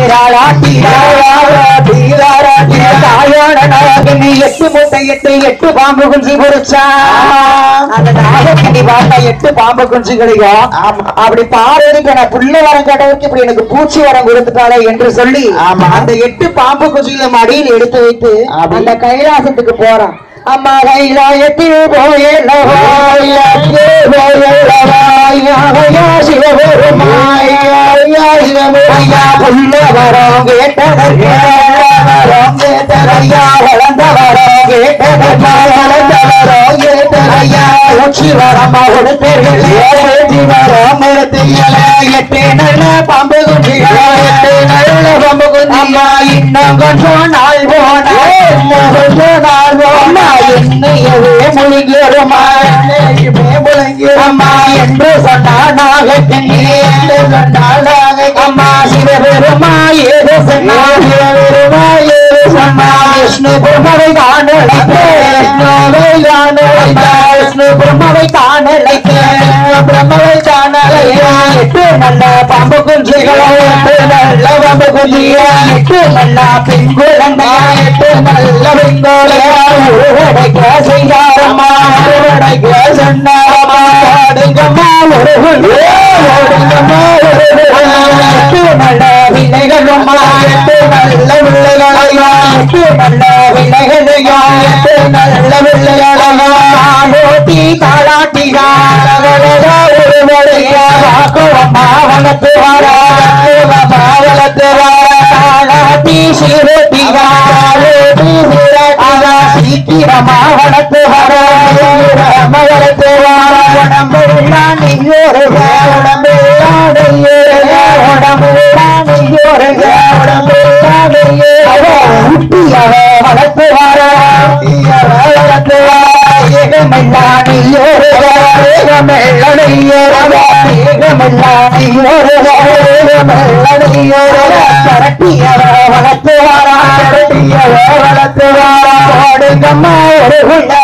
ராளாட்டி ராளாட்டி ராளாட்டி தாயோட நாகனி எட்டு முட்டை எட்டு எட்டு பாம்பு குஞ்சு பொறிச்சா அந்த நாகக்கடி பார்த்தா எட்டு பாம்பு குஞ்சு கிடைக்கும் அப்படி பாரதிக்கு நான் புள்ள வரம் கடவுளுக்கு இப்படி எனக்கு பூச்சி வரம் கொடுத்துட்டாளே என்று சொல்லி அந்த எட்டு பாம்பு குஞ்சுகளை மடியில் எடுத்து வைத்து அந்த கைலாசத்துக்கு போறான் அம்மா கைலாயத்தில் போயல்லவாயா சிவபெருமாய் சிவபெருமையா புள்ள வரம் கேட்டதற்கே வரம் கேட்டதையா வளர்ந்த வரம் கேட்டதையா வளர்ந்த வரம் கேட்டதையா உச்சி வரமா கொடுத்தீர்களே ஏற்றி வரம் எடுத்தீங்களே எட்டு நல்ல பாம்பு குஞ்சிகளே எட்டு நல்ல பாம்பு குஞ்சியா இன்னும் கொஞ்சம் நாள் போனா இன்னும் கொஞ்சம் நாள் போனா என்னையவே முழுங்கிடுமா என்னையுமே முழுங்கிடுமா என்று சொன்னால் நாகக்கண்ணி என்று சொன்னால் நாகக்கம்மா சிவபெருமா ஏது சொன்னா சிவபெருமா ஏது சொன்னா விஷ்ணு பிரம்மவை காணலைக்கு விஷ்ணுவை காணலைக்க விஷ்ணு பிரம்மவை காணலைக்க பிரம்மவை காணலைக்க எட்டு நல்ல பாம்பு குஞ்சுகளோ எட்டு நல்ல பாம்பு குஞ்சியா எட்டு நல்ல பெண் குழந்தையா எட்டு நல்ல பெண் குழந்தையா உருவடைக்க செய்யாரம்மா உருவடைக்க சொன்னாரம்மா ஓடுங்கம்மா ஒரு ஓடுங்கம்மா ஒரு எட்டு நல்ல விலைகளும்மா எட்டு நல்ல வில்லைகளையா எட்டு நல்ல விலைகளையா எட்டு நல்ல வில்லைகளையா காலோட்டி காலாட்டியா ஒரு வழியா வாக்குவம்மா வளர்த்து வாரா வளர்த்து வாரா காலாட்டி சிறுத்தியா காலோட்டி சிறுத்தியா சீக்கிரமா வளர்த்து வாரா சீக்கிரமா வளர்த்து வாரா உடம்பு நீயோரு உடம்பு உடம்பு நீயோரு உடம்பு ஊட்டியவ வளர்த்து வாரா வளர்த்து வாரா ஏகமெல்லா நீயோரு ஏகமெல்ல நீயோரு ஏகமெல்லா நீயோரு ஏகமெல்ல நீயோரு கரட்டியவ வளர்த்து வாரா கரட்டியவ வளர்த்து வாரா ஓடுங்கம்மா ஒரு உள்ள